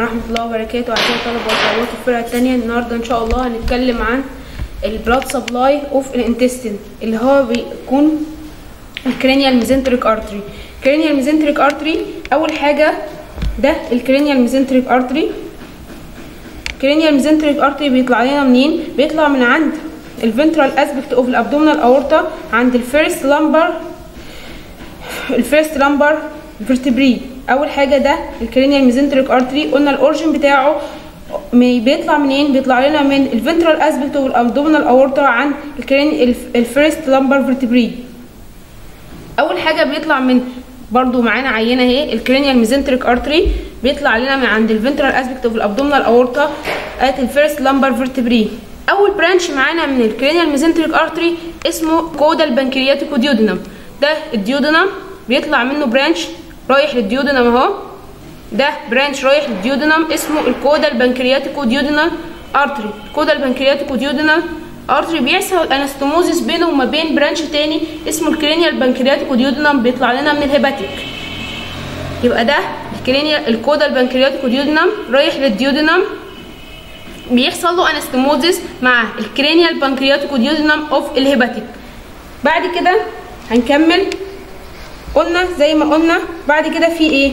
ورحمة الله وبركاته أعزائي الطلبة والطالبات الفرقة التانية النهاردة إن شاء الله هنتكلم عن البلاد سبلاي اوف الانتستين اللي هو بيكون الكرينيال ميزنتريك ارتري الكرينيال ميزنتريك ارتري أول حاجة ده الكرينيال ميزنتريك ارتري الكرينيال ميزنتريك ارتري بيطلع لنا منين؟ بيطلع من عند الفنترال اسبكت اوف الابدومينال اورتا عند الفيرست لامبر الفيرست لامبر فيرتبري اول حاجه ده الكرينيال ميزنتريك ارتري قلنا الاورجن بتاعه بيطلع منين بيطلع لنا من الفنترال اسبكت اوف الابدومينال اورتا عند الكرين الفيرست لامبر فيرتبري اول حاجه بيطلع من برضو معانا عينه اهي الكرينيال ميزنتريك ارتري بيطلع لنا من عند الفنترال اسبكت اوف الابدومينال اورتا ات الفيرست لامبر فيرتبري اول برانش معانا من الكرينيال ميزنتريك ارتري اسمه كودال بانكرياتيكو ديودينم ده الديودينم بيطلع منه برانش رايح للديودينم اهو ده برانش رايح للديودينم اسمه الكودال بانكرياتيكو ديودينال ارتري الكودال بانكرياتيكو ديودينال ارتري بيحصل انستموزيس بينه وما بين برانش تاني اسمه الكرينيال بانكرياتيكو ديودينم بيطلع لنا من الهيباتيك يبقى ده الكرينيال الكودال بانكرياتيكو ديودينم رايح للديودينم بيحصل له انستموزيس مع الكرينيال بانكرياتيكو ديودينم اوف الهيباتيك بعد كده هنكمل قلنا زي ما قلنا بعد كده في ايه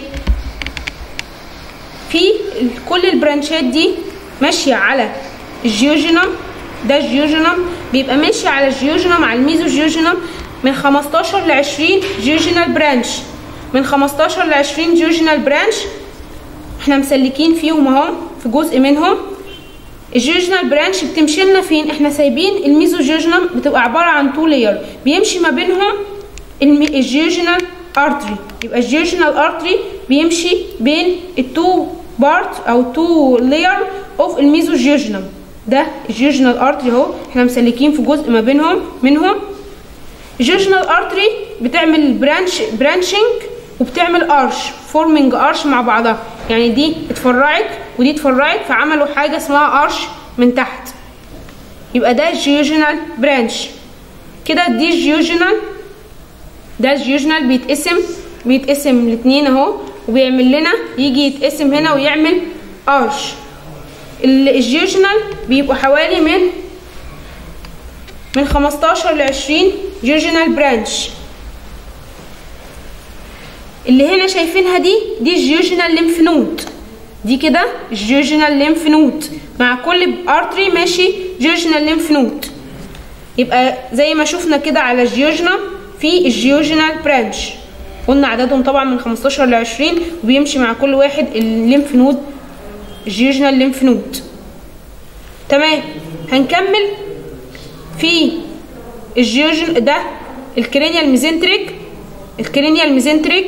في كل البرانشات دي ماشيه على الجيوجينم ده الجيوجينم بيبقى ماشي على الجيوجينم على الميزو جيوجينم من 15 ل 20 جيوجينال برانش من 15 ل 20 جيوجينال برانش احنا مسلكين فيهم اهو في جزء منهم الجيوجينال برانش بتمشي لنا فين احنا سايبين الميزو جيوجينم بتبقى عباره عن تو لاير بيمشي ما بينهم الجيوجينال ارتري يبقى الجيوجينال ارتري بيمشي بين التو بارت او تو لاير اوف الميزو جيوجينم ده الجيوجينال ارتري اهو احنا مسلكين في جزء ما بينهم منهم الجيوجينال ارتري بتعمل برانش برانشنج وبتعمل ارش فورمنج ارش مع بعضها يعني دي اتفرعت ودي اتفرعت فعملوا حاجه اسمها ارش من تحت يبقى ده الجيوجينال برانش كده دي الجيوجينال ده الجيوجينال بيتقسم بيتقسم الاتنين اهو وبيعمل لنا يجي يتقسم هنا ويعمل ارش الجيوجينال بيبقوا حوالي من من 15 ل 20 جيوجينال برانش اللي هنا شايفينها دي دي الجيوجينال ليمف نود دي كده الجيوجينال ليمف نود مع كل ارتري ماشي جيوجينال ليمف نود يبقى زي ما شفنا كده على الجيوجينال في الجيوجينال برانش قلنا عددهم طبعا من 15 ل 20 وبيمشي مع كل واحد الليمف نود الجيوجينال ليمف نود تمام هنكمل في الجيوجن ده الكرينيال ميزنتريك الكرينيال ميزنتريك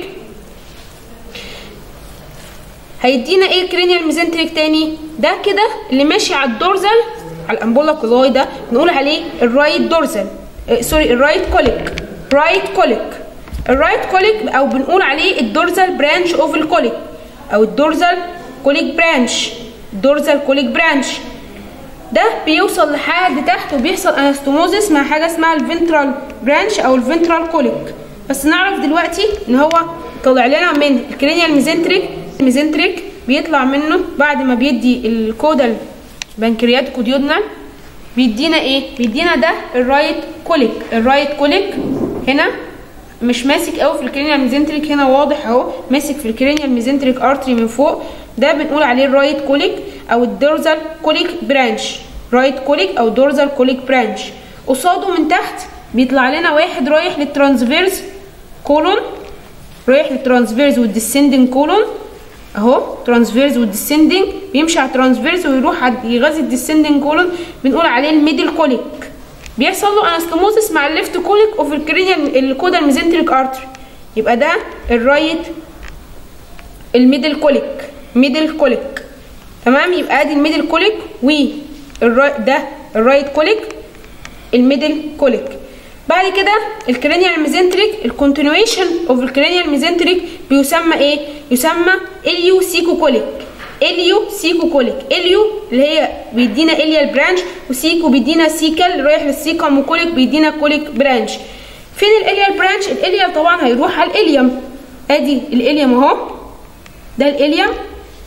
هيدينا ايه الكرينيال ميزنتريك تاني ده كده اللي ماشي على الدورزل على الامبولا كولاي ده بنقول عليه الرايت دورزل اه سوري الرايت كوليك رايت كوليك الرايت كوليك او بنقول عليه الدورزال برانش اوف الكوليك او الدورزال كوليك برانش الدورزال كوليك برانش ده بيوصل لحد تحت وبيحصل انستوموزيس مع حاجه اسمها الفنترال برانش او الفنترال كوليك بس نعرف دلوقتي ان هو طلع لنا من الكرينيال ميزنتريك الميزنتريك بيطلع منه بعد ما بيدي الكودال بنكرياتيكو ديودنال بيدينا ايه بيدينا ده الرايت كوليك الرايت كوليك هنا مش ماسك قوي في الكرينيال ميزنتريك هنا واضح اهو ماسك في الكرينيال ميزنتريك ارتري من فوق ده بنقول عليه الرايت كوليك او الدورزال كوليك برانش رايت كوليك او دورزال كوليك برانش قصاده من تحت بيطلع لنا واحد رايح للترانسفيرز كولون رايح للترانسفيرز والديسندنج كولون اهو ترانسفيرز والديسندنج بيمشي على الترانسفيرز ويروح يغذي الديسندنج كولون بنقول عليه الميدل كوليك بيحصل له انستموزيس مع الليفت كوليك اوف الكرينيال الكودال ميزنتريك ارتري يبقى ده الرايت الميدل كوليك ميدل كوليك تمام يبقى ادي الميدل كوليك و ده الرايت كوليك الميدل كوليك بعد كده الكرينيال ميزنتريك الكونتينيويشن اوف الكرينيال ميزنتريك بيسمى ايه يسمى اليو سيكو كوليك اليو سيكو كوليك اليو اللي هي بيدينا اليال برانش وسيكو بيدينا سيكل رايح للسيكم وكوليك بيدينا كوليك برانش فين الاليال برانش الاليال طبعا هيروح على الاليوم ادي الاليوم اهو ده الاليوم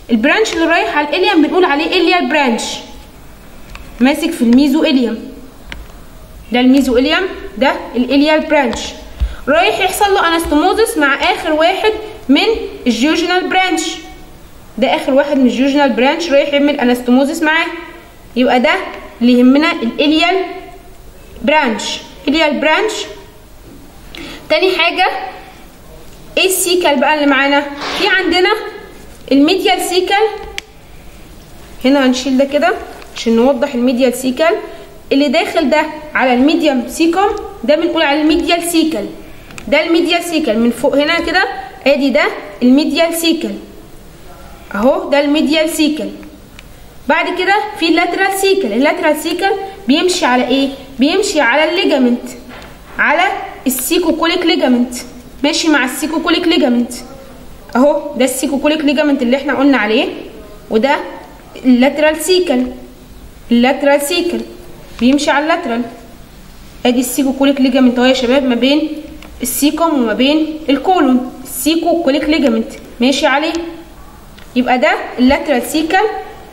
البرانش اللي رايح على الاليم بنقول عليه اليال برانش ماسك في الميزو اليم ده الميزو اليم ده الاليال برانش رايح يحصل له انستوموزس مع اخر واحد من الجيوجينال برانش ده اخر واحد من الجيوجينال برانش رايح يعمل انستوموزس معاه يبقى ده اللي يهمنا الاليال برانش اليال برانش تاني حاجه ايه السيكل بقى اللي معانا في عندنا الميديال سيكل هنا هنشيل ده كده عشان نوضح الميديال سيكل اللي داخل ده على الميديم سيكم ده بنقول على الميديال سيكل ده الميديال سيكل من فوق هنا كده ادي ده الميديال سيكل اهو ده الميديال سيكل بعد كده في اللاترال سيكل اللاترال سيكل بيمشي على ايه بيمشي على الليجامنت على السيكوكوليك ليجامنت ماشي مع السيكوكوليك ليجامنت اهو ده السيكوكوليك ليجامنت اللي احنا قلنا عليه وده اللاترال سيكل اللاترال سيكل بيمشي على اللاترال ادي السيكوكوليك ليجامنت اهو يا شباب ما بين السيكوم وما بين الكولون السيكوكوليك ليجامنت ماشي عليه يبقى ده اللاترال سيكل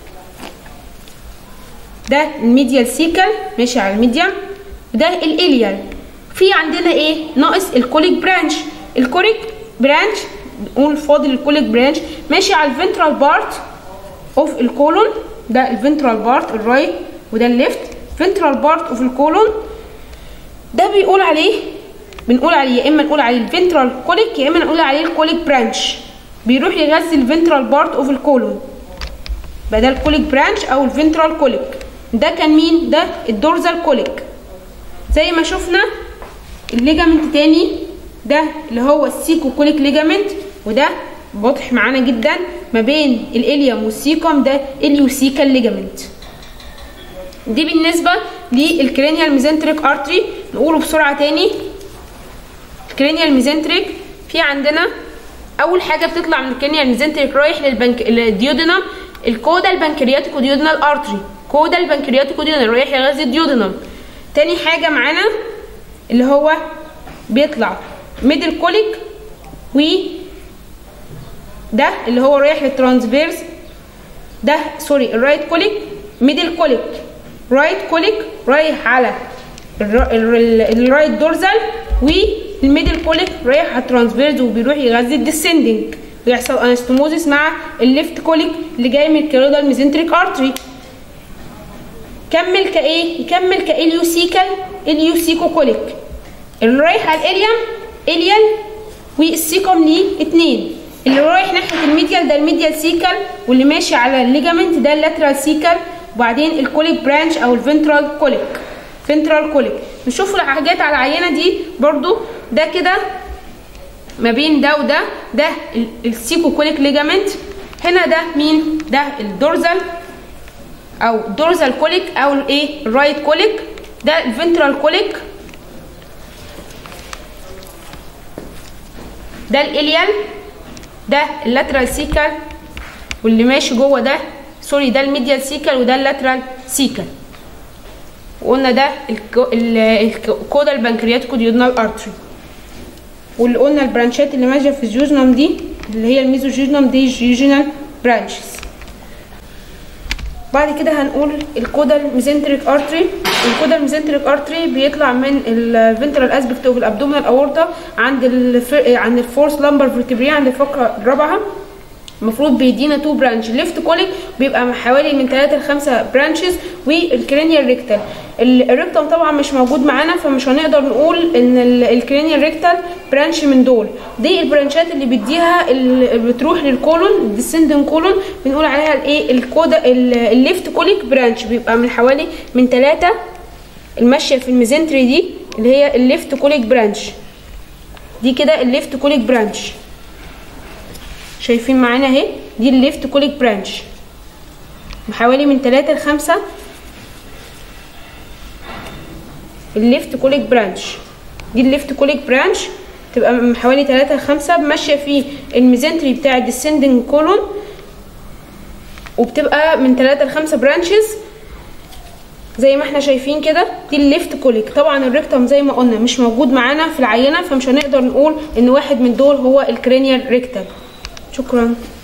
ده الميديال سيكل ماشي على الميديم ده الاليال في عندنا ايه ناقص الكوليك برانش الكوليك برانش نقول فاضل الكوليك برانش ماشي على الفنترال بارت اوف الكولون ده الفنترال بارت الرايت وده الليفت فنترال بارت اوف الكولون ده بيقول عليه بنقول عليه يا اما نقول عليه الفنترال كوليك يا اما نقول عليه الكوليك برانش بيروح يغذي الفنترال بارت اوف الكولون بدل الكوليك برانش او الفنترال كوليك ده كان مين ده الدورزال كوليك زي ما شفنا الليجامنت تاني ده اللي هو السيكو كوليك ليجامنت وده واضح معانا جدا ما بين الاليوم والسيكم ده اليوسيكال ليجامنت دي بالنسبه للكرينيال ميزنتريك ارتري نقوله بسرعه تاني الكرينيال ميزنتريك في عندنا اول حاجه بتطلع من الكرينيال ميزنتريك رايح للبنك الديودينم الكودا البنكرياتيكو ديودينال ارتري كودا البنكرياتيكو ديودينال رايح يغذي الديودينم تاني حاجه معانا اللي هو بيطلع ميدل كوليك و ده اللي هو رايح للترانسفيرس ده سوري الرايت كوليك ميدل كوليك رايت كوليك رايح على الرايت دورزال والميدل كوليك رايح على الترانسفيرس وبيروح يغذي الديسندنج ويحصل انستوموزيس مع الليفت كوليك اللي جاي من الكيرودال ميزنتريك ارتري كمل كايه يكمل كاليوسيكال اليوسيكو كوليك اللي رايح على الاليم اليال والسيكوم ليه اتنين اللي رايح ناحيه الميديال ده الميديال سيكل واللي ماشي على الليجامنت ده اللاترال سيكل وبعدين الكوليك برانش او الفنترال كوليك فنترال كوليك نشوف الحاجات على العينه دي برضو ده كده ما بين ده وده ده السيكو كوليك ليجامنت هنا ده مين ده الدورزال او دورزال كوليك او الايه الرايت كوليك ده الفنترال كوليك ده الاليال ده اللاترال سيكل واللي ماشي جوه ده سوري ده الميديال سيكل وده اللاترال سيكل وقلنا ده الكودا البنكرياتيكو ديودنال ارتري واللي قلنا البرانشات اللي ماشيه في الجوجنوم دي اللي هي الميزوجينوم دي جيوجينال برانشز بعد كده هنقول الكودا الميزنتريك ارتري الكودا الميزنتريك ارتري بيطلع من الفنترال اسبكت اوف الابدومينال اورتا عند الفر... عند الفورس لامبر فيرتبري عند الفقره الرابعه المفروض بيدينا تو برانش ليفت كوليك بيبقى حوالي من 3 ل 5 برانشز والكرينيال ريكتال الريكتال طبعا مش موجود معانا فمش هنقدر نقول ان الكرينيال ريكتال برانش من دول دي البرانشات اللي بيديها اللي بتروح للكولون الديسندن كولون بنقول عليها الايه الكودا الليفت كوليك برانش بيبقى من حوالي من 3 الماشيه في الميزنتري دي اللي هي الليفت كوليك برانش دي كده الليفت كوليك برانش شايفين معانا اهي دي الليفت كوليك برانش بحوالي من 3 ل 5 الليفت كوليك برانش دي الليفت كوليك برانش تبقى من حوالي 3 ل 5 ماشيه في الميزنتري بتاع الديسندنج كولون وبتبقى من 3 ل 5 برانشز زي ما احنا شايفين كده دي الليفت كوليك طبعا الريكتم زي ما قلنا مش موجود معانا في العينه فمش هنقدر نقول ان واحد من دول هو الكرينيال ريكتال شكرا